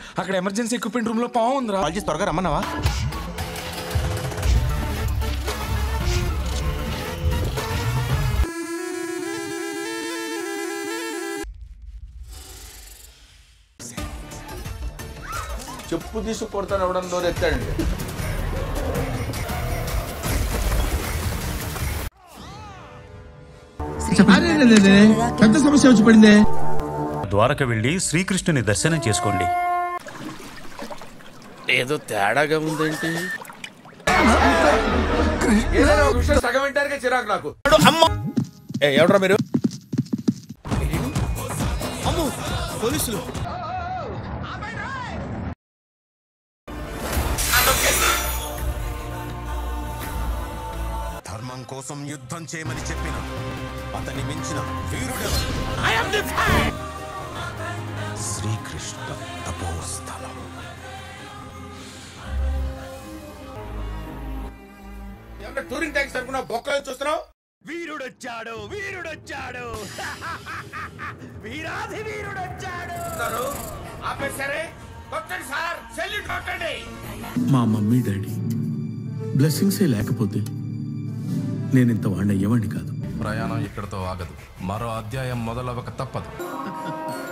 అక్కడ emergency equipment room లో పాము ఉందిరా కాల్ చేసి త్వరగా రమ్మన్నావా చెప్పు తీసి కొడతాను ఎవడని డోర్ ఎత్తాడండి పెద్ద సమస్య వచ్చి పడిందే ద్వారక వెళ్ళి శ్రీకృష్ణుని దర్శనం చేసుకోండి ఏదో తేడాగా ఉందేంటి ఏదైనా ఒక విషయం సగం వింటానికే చిరాకు నాకు ఏ ఎవడ్రా మీరు ధర్మం కోసం యుద్ధం చేయమని చెప్పిన అతని మించిన వీరుడెవరు శ్రీకృష్ణ తపోస్థలం ఏమన్నా టూరింగ్ ట్యాక్స్ అనుకున్నా బొక్కలు చూస్తున్నావు వీరుడొచ్చాడు వీరుడొచ్చాడు వీరాధి వీరుడొచ్చాడు ఆపేసరే కొట్టండి సార్ సెల్యూట్ కొట్టండి మా మమ్మీ డాడీ బ్లెస్సింగ్సే లేకపోతే నేను ఇంత వాడిని అయ్యేవాడిని కాదు ప్రయాణం ఇక్కడితో ఆగదు మరో అధ్యాయం మొదలవక తప్పదు